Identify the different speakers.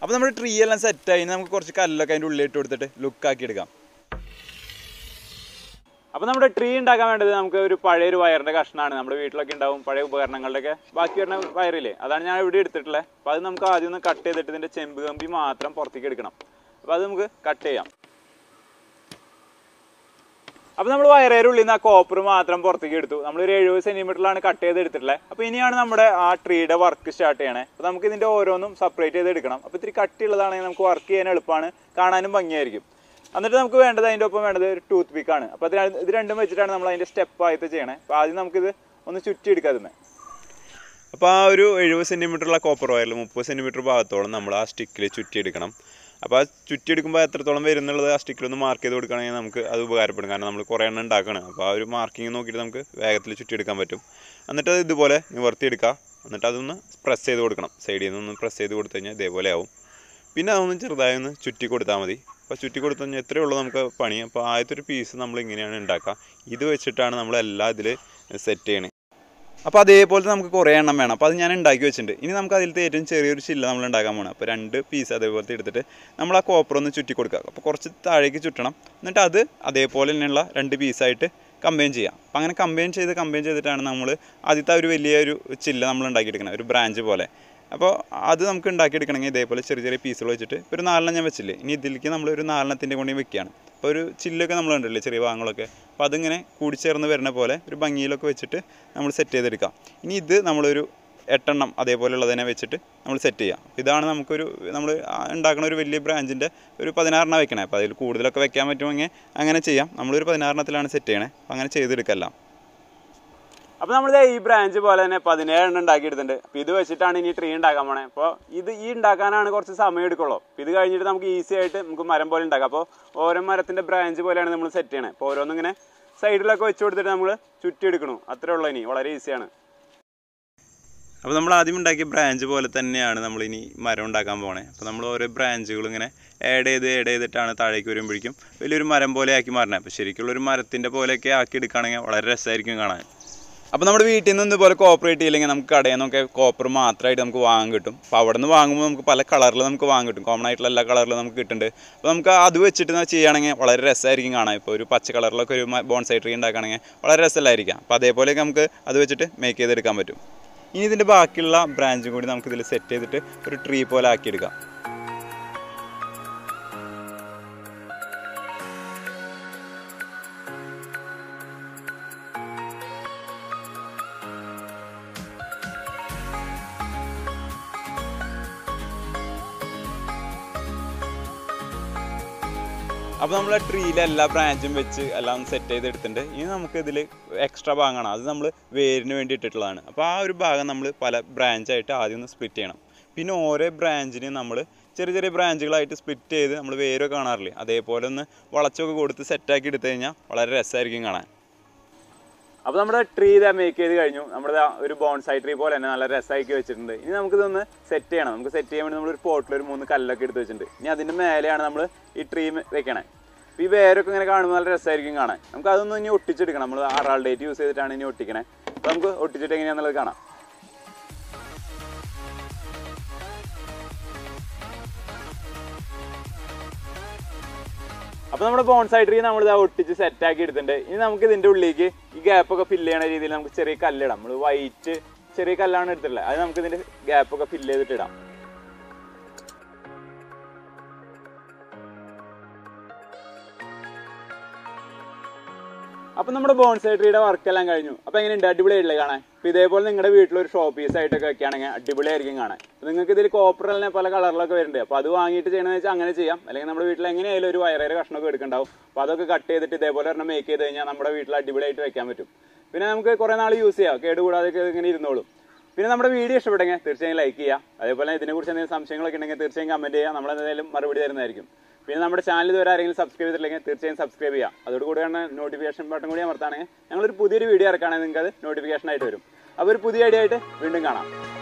Speaker 1: അപ്പോൾ നമ്മുടെ ട്രീ എല്ലാം സെറ്റായി നമുക്ക് കുറച്ച് കല്ലൊക്കെ അതിൻ്റെ ഉള്ളിൽ ഇട്ട് കൊടുത്തിട്ട് ലുക്കാക്കി എടുക്കാം അപ്പോൾ നമ്മുടെ ട്രീ ഉണ്ടാക്കാൻ വേണ്ടത് നമുക്ക് ഒരു പഴയ ഒരു വയറിന്റെ കഷ്ണമാണ് നമ്മുടെ വീട്ടിലൊക്കെ ഉണ്ടാവും പഴയ ഉപകരണങ്ങളുടെയൊക്കെ ബാക്കി വരുന്ന വയറില്ലേ അതാണ് ഞാൻ ഇവിടെ എടുത്തിട്ടുള്ളത് അപ്പോൾ അത് നമുക്ക് ആദ്യം ഒന്ന് കട്ട് ചെയ്തിട്ട് ഇതിന്റെ ചെമ്പ് കമ്പി മാത്രം പുറത്തേക്ക് എടുക്കണം അപ്പോൾ അത് നമുക്ക് കട്ട് ചെയ്യാം അപ്പോൾ നമ്മൾ വയറേരുടെ ഉള്ളിൽ നിന്ന് ആ കോപ്പർ മാത്രം പുറത്തേക്ക് എടുത്തു നമ്മൾ ഒരു എഴുപത് സെന്റിമീറ്ററിലാണ് കട്ട് ചെയ്ത് എടുത്തിട്ടുള്ളത് അപ്പോൾ ഇനിയാണ് നമ്മുടെ ആ ട്രീയുടെ വർക്ക് സ്റ്റാർട്ട് ചെയ്യണേ അപ്പോൾ നമുക്ക് ഇതിന്റെ ഓരോന്നും സെപ്പറേറ്റ് ചെയ്ത് എടുക്കണം അപ്പോൾ ഇത്തിരി കട്ടിയുള്ളതാണെങ്കിൽ നമുക്ക് വർക്ക് ചെയ്യാൻ എളുപ്പമാണ് കാണാനും ഭംഗിയായിരിക്കും എന്നിട്ട് നമുക്ക് വേണ്ടത് അതിൻ്റെ ഒപ്പം വേണ്ടത് ഒരു ടൂത്ത് പിക്ക് ആണ് അപ്പോൾ അതിന് ഇത് രണ്ടും വെച്ചിട്ടാണ് നമ്മൾ അതിൻ്റെ സ്റ്റെപ്പ് ആയിട്ട് ചെയ്യണേ അപ്പോൾ ആദ്യം നമുക്കിത് ഒന്ന് ചുറ്റി എടുക്കാതെ അപ്പോൾ ആ ഒരു എഴുപത് സെൻറ്റിമീറ്ററുള്ള കോപ്പർ വയറിൽ മുപ്പത് സെൻറ്റിമീറ്റർ ഭാഗത്തോളം നമ്മൾ ആ സ്റ്റിക്കിൽ ചുറ്റിയെടുക്കണം അപ്പോൾ ആ ചുറ്റിയെടുക്കുമ്പോൾ എത്രത്തോളം വരുന്നുള്ളത് ആ സ്റ്റിക്കിലൊന്ന് മാർക്ക് ചെയ്ത് കൊടുക്കുകയാണെങ്കിൽ നമുക്ക് അത് ഉപകാരപ്പെടും കാരണം നമ്മൾ കുറേ എണ്ണം ഉണ്ടാക്കണം അപ്പോൾ ആ ഒരു മാർക്കിങ് നോക്കിയിട്ട് നമുക്ക് വേഗത്തിൽ ചുറ്റിയെടുക്കാൻ പറ്റും എന്നിട്ട് അത് ഇതുപോലെ നിവർത്തിയെടുക്കുക എന്നിട്ട് അതൊന്ന് പ്രസ് ചെയ്ത് കൊടുക്കണം സൈഡിൽ നിന്ന് ഒന്ന് പ്രസ് ചെയ്ത് കൊടുത്തു കഴിഞ്ഞാൽ ഇതേപോലെ ആവും പിന്നെ അതൊന്ന് ചെറുതായി ഒന്ന് ചുറ്റി കൊടുത്താൽ മതി അപ്പോൾ ചുറ്റി കൊടുത്തു കഴിഞ്ഞാൽ എത്രയേ ഉള്ളൂ നമുക്ക് പണി അപ്പോൾ ആദ്യത്തെ ഒരു പീസ് നമ്മൾ ഇങ്ങനെയാണ് ഉണ്ടാക്കുക ഇത് വെച്ചിട്ടാണ് നമ്മൾ എല്ലാം ഇതിൽ സെറ്റ് ചെയ്യണത് അപ്പോൾ അതേപോലെ നമുക്ക് കുറേ എണ്ണം വേണം അപ്പോൾ അത് ഞാൻ ഉണ്ടാക്കി വെച്ചിട്ടുണ്ട് ഇനി നമുക്ക് അതിലത്തെ ഏറ്റവും ചെറിയൊരു ചില്ല നമ്മൾ ഉണ്ടാക്കാൻ പോകണം അപ്പോൾ രണ്ട് പീസ് അതേപോലത്തെ എടുത്തിട്ട് നമ്മൾ ആ കോപ്പർ ഒന്ന് ചുറ്റി കൊടുക്കുക അപ്പോൾ കുറച്ച് താഴേക്ക് ചുറ്റണം എന്നിട്ട് അത് അതേപോലെ തന്നെയുള്ള രണ്ട് പീസായിട്ട് കമ്പൈൻ ചെയ്യാം അപ്പോൾ അങ്ങനെ കമ്പൈൻ ചെയ്ത് കമ്പൈൻ ചെയ്തിട്ടാണ് നമ്മൾ ആദ്യത്തെ ഒരു വലിയൊരു ചില്ല നമ്മൾ ഉണ്ടാക്കിയെടുക്കണം ഒരു ബ്രാഞ്ച് പോലെ അപ്പോൾ അത് നമുക്ക് ഉണ്ടാക്കിയെടുക്കണമെങ്കിൽ ഇതേപോലെ ചെറിയ ചെറിയ പീസുകൾ വെച്ചിട്ട് ഇപ്പോൾ ഒരു നാലെണ്ണം ഞാൻ വെച്ചില്ലേ ഇനി ഇതിലേക്ക് നമ്മൾ ഒരു നാലെണ്ണത്തിൻ്റെ കൊണ്ട് വെക്കുകയാണ് അപ്പോൾ ഒരു ചില്ലൊക്കെ നമ്മൾ കണ്ടില്ലേ ചെറിയ ഭാഗങ്ങളൊക്കെ അപ്പോൾ അതിങ്ങനെ കൂടിച്ചേർന്ന് വരുന്ന പോലെ ഒരു ഭംഗിയിലൊക്കെ വെച്ചിട്ട് നമ്മൾ സെറ്റ് ചെയ്തെടുക്കാം ഇനി ഇത് നമ്മളൊരു എട്ടെണ്ണം അതേപോലെയുള്ളതിനെ വെച്ചിട്ട് നമ്മൾ സെറ്റ് ചെയ്യാം ഇതാണ് നമുക്കൊരു നമ്മൾ ഉണ്ടാക്കുന്ന ഒരു വലിയ ബ്രാഞ്ചിൻ്റെ ഒരു പതിനാറെണ്ണം വെക്കണേ അപ്പോൾ അതിൽ കൂടുതലൊക്കെ വെക്കാൻ പറ്റുമെങ്കിൽ അങ്ങനെ ചെയ്യാം നമ്മളൊരു പതിനാറെണ്ണത്തിലാണ് സെറ്റ് ചെയ്യണേ അപ്പോൾ അങ്ങനെ ചെയ്തെടുക്കാം അപ്പോൾ നമ്മൾ ഈ ബ്രാഞ്ച് പോലെ തന്നെ പതിനേഴെണ്ണം ഉണ്ടാക്കിയെടുത്തിട്ടുണ്ട് അപ്പോൾ ഇത് വെച്ചിട്ടാണ് ഇനി ട്രീ ഉണ്ടാക്കാൻ പോണേ അപ്പോൾ ഇത് ഈ ഉണ്ടാക്കാനാണ് കുറച്ച് സമയം എടുക്കുള്ളൂ അപ്പോൾ ഇത് കഴിഞ്ഞിട്ട് നമുക്ക് ഈസി ആയിട്ട് നമുക്ക് മരം പോലെ ഉണ്ടാക്കാം അപ്പോൾ ഓരോ മരത്തിന്റെ ബ്രാഞ്ച് പോലെയാണ് നമ്മൾ സെറ്റ് ചെയ്യണേ അപ്പോൾ ഓരോന്നും ഇങ്ങനെ സൈഡിലൊക്കെ വെച്ച് കൊടുത്തിട്ട് നമ്മൾ ചുറ്റിയെടുക്കണം അത്രേ ഉള്ളൂ ഇനി വളരെ ഈസിയാണ് അപ്പോൾ നമ്മൾ ആദ്യം ഉണ്ടാക്കിയ ബ്രാഞ്ച് പോലെ തന്നെയാണ് നമ്മൾ ഇനി മരം ഉണ്ടാക്കാൻ പോണേ അപ്പോൾ നമ്മൾ ഓരോ ബ്രാഞ്ചുകൾ ഇങ്ങനെ ആഡ് ചെയ്ത് ആഡ് ചെയ്തിട്ടാണ് താഴേക്ക് വരുമ്പോഴേക്കും വലിയൊരു മരം പോലെ ആക്കി മാറണേ അപ്പോൾ ശരിക്കുള്ള ഒരു മരത്തിൻ്റെ പോലെയൊക്കെ ആക്കി എടുക്കുകയാണെങ്കിൽ വളരെ രസമായിരിക്കും കാണാൻ അപ്പോൾ നമ്മുടെ വീട്ടിൽ നിന്ന് ഇതുപോലെ കോപ്പറേറ്റ് ചെയ്യില്ലെങ്കിൽ നമുക്ക് കടയിൽ നിന്നൊക്കെ കോപ്പർ മാത്രമായിട്ട് നമുക്ക് വാങ്ങാൻ കിട്ടും അപ്പോൾ അവിടെ നിന്ന് വാങ്ങുമ്പോൾ നമുക്ക് പല കളറിൽ നമുക്ക് വാങ്ങാൻ കിട്ടും കോമൺ ആയിട്ടുള്ള എല്ലാ കളറിലും നമുക്ക് കിട്ടുന്നുണ്ട് അപ്പോൾ നമുക്ക് അത് വെച്ചിട്ട് ചെയ്യുകയാണെങ്കിൽ വളരെ രസമായിരിക്കും കാണാൻ ഇപ്പോൾ ഒരു പച്ച കളറിലൊക്കെ ഒരു ബോൺസൈ ട്രീ ഉണ്ടാക്കുകയാണെങ്കിൽ വളരെ രസമല്ലായിരിക്കാം അപ്പോൾ അതേപോലെയൊക്കെ നമുക്ക് അത് വെച്ചിട്ട് മേക്ക് ചെയ്തെടുക്കാൻ പറ്റും ഇനി ഇതിൻ്റെ ബാക്കിയുള്ള ബ്രാഞ്ചും കൂടി നമുക്ക് ഇതിൽ സെറ്റ് ചെയ്തിട്ട് ഒരു ട്രീ പോലെ ആക്കിയെടുക്കാം അപ്പോൾ നമ്മൾ ട്രീയിലെ എല്ലാ ബ്രാഞ്ചും വെച്ച് എല്ലാം സെറ്റ് ചെയ്ത് എടുത്തിട്ടുണ്ട് ഇനി നമുക്ക് ഇതിൽ എക്സ്ട്രാ ഭാഗമാണ് അത് നമ്മൾ വേരിന് വേണ്ടി ഇട്ടിട്ടുള്ളതാണ് അപ്പോൾ ആ ഒരു ഭാഗം നമ്മൾ പല ബ്രാഞ്ചായിട്ട് ആദ്യം ഒന്ന് സ്പ്ലിറ്റ് ചെയ്യണം പിന്നെ ഓരോ ബ്രാഞ്ചിന് നമ്മൾ ചെറിയ ചെറിയ ബ്രാഞ്ചുകളായിട്ട് സ്പ്ലിറ്റ് ചെയ്ത് നമ്മൾ വേരൊക്കെ കാണാറില്ലേ അതേപോലെ ഒന്ന് വളച്ചൊക്കെ കൊടുത്ത് സെറ്റാക്കി എടുത്തു കഴിഞ്ഞാൽ വളരെ രസമായിരിക്കും കാണാൻ അപ്പോൾ നമ്മുടെ ട്രീ ഇതാ മേക്ക് ചെയ്ത് കഴിഞ്ഞു നമ്മുടെ ദാ ഒരു ബോൺസൈ ട്രീ പോലെ തന്നെ നല്ല രസമാക്കി വെച്ചിട്ടുണ്ട് ഇനി നമുക്കിതൊന്ന് സെറ്റ് ചെയ്യണം നമുക്ക് സെറ്റ് ചെയ്യാൻ വേണ്ടി നമ്മൾ ഒരു പോട്ടിൽ ഒരു മൂന്ന് കല്ലൊക്കെ എടുത്ത് വെച്ചിട്ടുണ്ട് ഇനി അതിൻ്റെ മേലെയാണ് നമ്മൾ ഈ ട്രീ വെക്കണേ അപ്പോൾ ഈ വേരൊക്കെ ഇങ്ങനെ കാണുമ്പോൾ നല്ല രസമായിരിക്കും കാണാൻ നമുക്ക് അതൊന്നും ഇനി ഒട്ടിച്ചെടുക്കണം നമ്മൾ ആറാൾ ഡേറ്റ് യൂസ് ചെയ്തിട്ടാണ് ഇനി ഒട്ടിക്കണേ അപ്പോൾ നമുക്ക് ഒട്ടിച്ചിട്ട് എങ്ങനെയാണെന്നുള്ളത് കാണാം അപ്പോൾ നമ്മുടെ ബോൺസൈ ട്രീ നമ്മൾ ഇതാ ഒട്ടിച്ച് സെറ്റ് ആക്കി എടുത്തിട്ടുണ്ട് ഇനി നമുക്ക് ഇതിന്റെ ഉള്ളിലേക്ക് ഈ ഗ്യാപ്പ് ഒക്കെ ഫില്ല് ചെയ്യണ രീതിയിൽ നമുക്ക് ചെറിയ കല്ലിടാം നമ്മൾ വൈറ്റ് ചെറിയ കല്ലാണ് എടുത്തിട്ടുള്ളത് അത് നമുക്ക് ഇതിന്റെ ഗ്യാപ്പ് ഒക്കെ ഫില്ല് ചെയ്തിട്ട് ഇടാം അപ്പൊ നമ്മുടെ ബോൺസൈ ട്രീയുടെ വർക്ക് എല്ലാം കഴിഞ്ഞു അപ്പൊ എങ്ങനെയുണ്ട് അടിപൊളിയായിട്ടില്ലേ കാണാൻ അപ്പൊ ഇതേപോലെ നിങ്ങളുടെ വീട്ടിൽ ഒരു ഷോ പീസ് ആയിട്ടൊക്കെ വെക്കുകയാണെങ്കിൽ അടിപൊളിയായിരിക്കും കാണാൻ അപ്പൊ നിങ്ങൾക്ക് ഇതിൽ കോപ്പറലിനെ പല കളറിലൊക്കെ വരുന്നുണ്ട് അപ്പൊ അത് വാങ്ങിയിട്ട് ചെയ്യണമെന്ന് വെച്ചാൽ അങ്ങനെ ചെയ്യാം അല്ലെങ്കിൽ നമ്മുടെ വീട്ടിൽ എങ്ങനെയായാലും ഒരു വയറേറെ കഷ്ണമൊക്കെ എടുക്കണ്ടാവും അപ്പൊ അതൊക്കെ കട്ട് ചെയ്തിട്ട് ഇതേപോലെ ഒരെണ്ണം മേക്ക് ചെയ്ത് കഴിഞ്ഞാൽ നമ്മുടെ വീട്ടിൽ അടിപൊളിയായിട്ട് വെക്കാൻ പറ്റും പിന്നെ നമുക്ക് കുറെ നാൾ യൂസ് ചെയ്യാം കേടുകൂടാതെ ഇങ്ങനെ ഇരുന്നോളും പിന്നെ നമ്മുടെ വീഡിയോ ഇഷ്ടപ്പെട്ടെങ്കിൽ തീർച്ചയായും ലൈക്ക് ചെയ്യുക അതേപോലെ ഇതിനെക്കുറിച്ച് എന്തെങ്കിലും സംശയങ്ങളൊക്കെ ഉണ്ടെങ്കിൽ തീർച്ചയായും കമന്റ് ചെയ്യുക നമ്മൾ എന്തെങ്കിലും മറുപടി തരുന്നതായിരിക്കും പിന്നെ നമ്മുടെ ചാനൽ ഇതുവരെ ആരെങ്കിലും സബ്സ്ക്രൈബ് ചെയ്തിട്ടില്ലെങ്കിൽ തീർച്ചയായും സബ്സ്ക്രൈബ് ചെയ്യുക അതോടുകൂടിയാണ് നോട്ടിഫിക്കേഷൻ ബട്ടൺ കൂടി അമർത്താണെങ്കിൽ ഞങ്ങളൊരു പുതിയൊരു വീഡിയോ ഇറക്കുകയാണെങ്കിൽ നിങ്ങൾക്ക് അത് നോട്ടിഫിക്കേഷൻ ആയിട്ട് വരും അപ്പോൾ ഒരു പുതിയ ഐഡിയ ആയിട്ട് വീണ്ടും കാണാം